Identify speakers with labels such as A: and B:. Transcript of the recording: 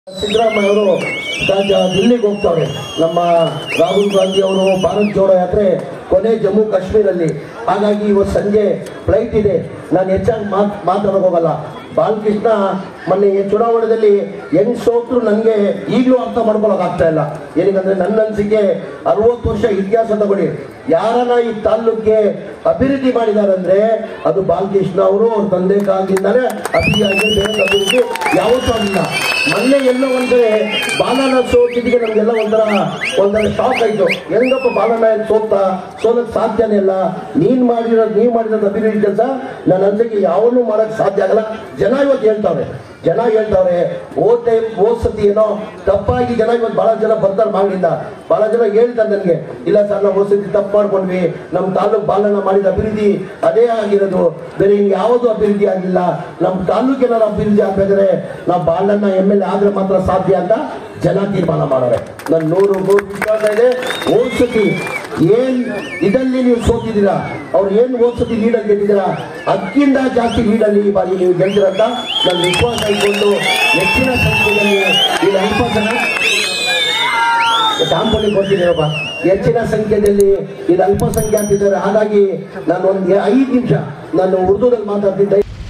A: ಸಿದ್ದರಾಮಯ್ಯ ಅವರು ದಿಲ್ಲಿಗೆ ಹೋಗ್ತಾವ್ರೆ ನಮ್ಮ ರಾಹುಲ್ ಗಾಂಧಿ ಅವರು ಭಾರತ್ ಜೋಡೋ ಯಾತ್ರೆ ಕೊನೆ ಜಮ್ಮು ಕಾಶ್ಮೀರಲ್ಲಿ ಹಾಗಾಗಿ ಇವತ್ತು ಸಂಜೆ ಫ್ಲೈಟ್ ಇದೆ ನಾನು ಹೆಚ್ಚಾಗಿ ಮಾತ್ ಮಾತಾಡೋಕೆ ಹೋಗಲ್ಲ ಬಾಲಕೃಷ್ಣ ಮೊನ್ನೆ ಈ ಚುನಾವಣೆಯಲ್ಲಿ ಹೆಂಗ್ ಸೋತ್ರು ನನಗೆ ಈಗಲೂ ಅರ್ಥ ಮಾಡ್ಕೊಳಕ್ ಆಗ್ತಾ ಇಲ್ಲ ಏನಕ್ಕಂದ್ರೆ ನನ್ನ ಅನಿಸಿಕೆ ಅರವತ್ತು ವರ್ಷ ಇತಿಹಾಸ ತಗೊಳ್ಳಿ ಯಾರನ್ನ ಈ ತಾಲ್ಲೂಕಿಗೆ ಅಭಿವೃದ್ಧಿ ಮಾಡಿದ್ದಾರೆ ಅಂದ್ರೆ ಅದು ಬಾಲಕೃಷ್ಣ ಅವರು ಅವ್ರ ತಂದೆ ಕಾಲದಿಂದಾನೇ ಅಭಿವೃದ್ಧಿ ಆಗಿದೆ ಬೇರೆ ಅಭಿವೃದ್ಧಿ ಯಾವತ್ತೂ ಆಗಿಲ್ಲ ಮೊನ್ನೆ ಎಲ್ಲೋ ಒಂದ್ರೆ ಬಾಲನ ಸೋತಿದ್ಗೆ ನಮ್ಗೆಲ್ಲ ಒಂಥರ ಒಂಥರ ಶಾಕ್ ಆಯ್ತು ಹೆಂಗಪ್ಪ ಬಾಲನ ಏನ್ ಸೋತ ಸೋಲಕ್ ಸಾಧ್ಯನೇ ಇಲ್ಲ ನೀನ್ ಮಾಡಿರೋದು ನೀವ್ ಮಾಡಿರೋದು ಅಭಿವೃದ್ಧಿ ಕೆಲಸ ನನ್ನ ಅನ್ಸಕ್ಕೆ ಯಾವನ್ನೂ ಮಾಡಕ್ ಸಾಧ್ಯ ಆಗಲ್ಲ ಜನ ಇವತ್ತು ಹೇಳ್ತಾವ್ರೆ ಜನ ಹೇಳ್ತಾವ್ರೆ ಓ ಟೈಮ್ ಓ ಸತಿ ಏನೋ ತಪ್ಪಾಗಿ ಜನ ಇವತ್ತು ಬಹಳ ಜನ ಬರ್ತಾರೆ ಮಾಡಿಲ್ಲ ಬಹಳ ಜನ ಹೇಳ್ತಾರೆ ನನಗೆ ಇಲ್ಲ ಸರ್ ನಾವು ಸತಿ ತಪ್ಪು ಮಾಡ್ಕೊಂಡ್ವಿ ನಮ್ಮ ತಾಲೂಕು ಬಾಲನ ಮಾಡಿದ ಅಭಿವೃದ್ಧಿ ಅದೇ ಆಗಿರೋದು ಬೇರೆ ಇನ್ ಯಾವುದು ಅಭಿವೃದ್ಧಿ ಆಗಿಲ್ಲ ನಮ್ಮ ತಾಲೂಕು ಏನಾದ್ರು ಅಭಿವೃದ್ಧಿ ಆಗ್ಬೇಕಾದ್ರೆ ನಾವು ಬಾಲನ್ನ ಎಮ್ ಎಲ್ ಎ ಆದ್ರೆ ಮಾತ್ರ ಸಾಧ್ಯ ಅಂತ ಜನ ತೀರ್ಮಾನ ಮಾಡೋರೆ ನನ್ನ ನೂರು ನೂರು ವಿಶ್ವಾಸ ಇದೆ ಹೋದ್ ಸತಿ ಏನ್ ಇದಲ್ಲಿ ನೀವು ಸೋತಿದ್ದೀರಾ ಅವ್ರು ಏನ್ ಹೋದ್ ಸತಿ ಲೀಡಲ್ಲಿ ಗೆದ್ದಿದ್ದೀರಾ ಅದಕ್ಕಿಂತ ಜಾಸ್ತಿ ಲೀಡಲ್ಲಿ ಈ ಬಾರಿ ನೀವು ಗೆಲ್ದಿರಂತ ನನ್ನ ವಿಶ್ವಾಸ ಇಟ್ಕೊಂಡು ಹೆಚ್ಚಿನ ಸಂಖ್ಯೆಯಲ್ಲಿ ಈ ಅಲ್ಪ ಜನ ದಾಂಪಲಿ ಕೊಡ್ತಿದ್ದೀರಪ್ಪ ಹೆಚ್ಚಿನ ಸಂಖ್ಯೆಯಲ್ಲಿ ಇದು ಅಲ್ಪಸಂಖ್ಯಾತ ಇದ್ದಾರೆ ಹಾಗಾಗಿ ನಾನು ಒಂದು ಐದು ನಿಮಿಷ ನಾನು ಉರ್ದುದಲ್ಲಿ ಮಾತಾಡ್ತಿದ್ದೆ